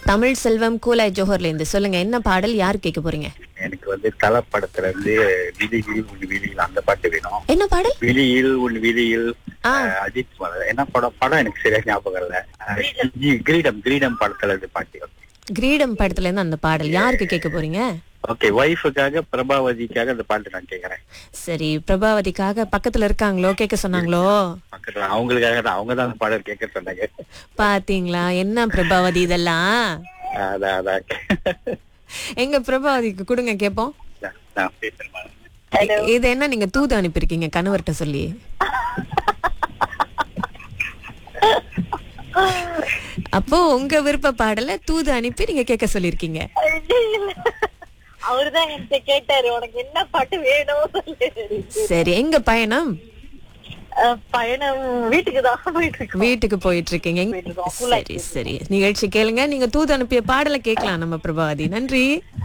தமிழ் செல்வம் Kulai ஜோஹர்ல இருந்து சொல்லுங்க என்ன பாடல் யார் கேட்க போறீங்க எனக்கு வந்து தல படத்துல இருந்து விழியில் உன் விழியில் அந்த பாட்டு வேணும் என்ன பாடல் விழியில் உன் விழியில் ஆ. அஹ், அஜித் குமார் என்ன படம் படம் எனக்கு சரியா ஞாபகம் இல்ல அஹ், ஜி- கிரீடம் கிரீடம் படத்துல இருந்து பாட்டு கிரீடம் படத்துல இருந்து அந்த பாடல் யாருக்கு கேட்க போறீங்க ஓகே ஒய்ஃபுக்காக பிரபாவதிக்காக அந்த பாட்டு நான் கேக்குறேன் சரி பிரபாவதிக்காக பக்கத்துல இருக்காங்களோ கேட்க சொன்னாங்களோ பக்கத்துல அவங்களுக்காக தான் அவங்க தான் அந்த பாடல் கேட்க சொன்னாங்க பாத்தீங்களா என்ன பிரபாவதி இதெல்லாம் அதான் அதான் எங்க பிரபாவதிக்கு கொடுங்க கேப்போம் நான் நான் பேசுறேன் இ- இது என்ன நீங்க தூது அனுப்பியிருக்கீங்க கணவர்கிட்ட சொல்லி அப்போ உங்க விருப்ப பாடல தூது அனுப்பி நீங்க கேட்க சொல்லிருக்கீங்க அவருதான் என்கிட்ட கேட்டாரு உனக்கு என்ன பாட்டு வேணும் சொல்லு. சரி எங்க பயணம் அஹ் பயணம் வீட்டுக்கு தான் போயிட்டு இருக்கோம் வீட்டுக்கு போயிட்டு இருக்கீங்க போயிட்டு இருக்கோம். சரி சரி நிகழ்ச்சி கேளுங்க நீங்க தூது அனுப்பிய பாடலை கேட்கலாம் நம்ம பிரபாவதி நன்றி